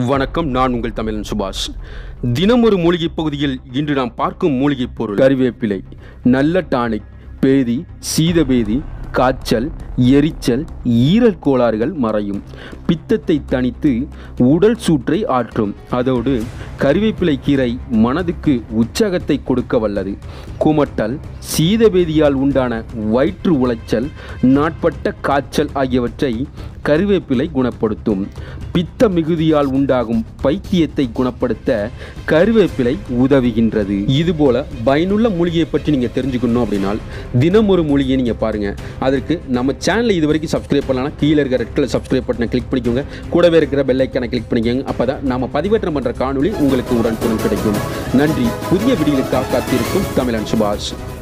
வணக்கம் நான் உங்கள் தமிழன் சுபாஷ் தினம் ஒரு மூலிகை பகுதியில் இன்று நாம் பார்க்கும் மூலிகை பொருள் கறிவேப்பிலை நல்ல டானிக் பேதி சீதபேதி காய்ச்சல் எரிச்சல் ஈரல் கோளாறுகள் மறையும் பித்தத்தை தணித்து உடல் சூற்றை ஆற்றும் அதோடு கறிவேப்பிலை கீரை மனதுக்கு உற்சாகத்தை கொடுக்க வல்லது குமட்டல் சீதபேதியால் உண்டான வயிற்று உளைச்சல் நாட்பட்ட காய்ச்சல் ஆகியவற்றை கருவேப்பிலை குணப்படுத்தும் பித்த மிகுதியால் உண்டாகும் பைத்தியத்தை குணப்படுத்த கருவேப்பிலை உதவுகின்றது இதுபோல பயனுள்ள மூலிகையை பற்றி நீங்கள் தெரிஞ்சுக்கணும் அப்படின்னா தினம் ஒரு மூலிகையை நீங்கள் பாருங்கள் அதற்கு நம்ம சேனலை இது வரைக்கும் சப்ஸ்கிரைப் பண்ணலாம் கீழே இருக்கிற ரெட் கலர் சப்ஸ்கிரைப் பட்டனை கிளிக் பண்ணிக்கோங்க கூடவே இருக்கிற பெல் ஐக்கானை கிளிக் பண்ணிக்கோங்க அப்போ தான் நம்ம பதிவேற்றம் பண்ணுற காணொளி உங்களுக்கு உடனுக்குடன் கிடைக்கும் நன்றி புதிய வீடியோகளுக்காக காத்திருக்கும் தமிழன் சுபாஷ்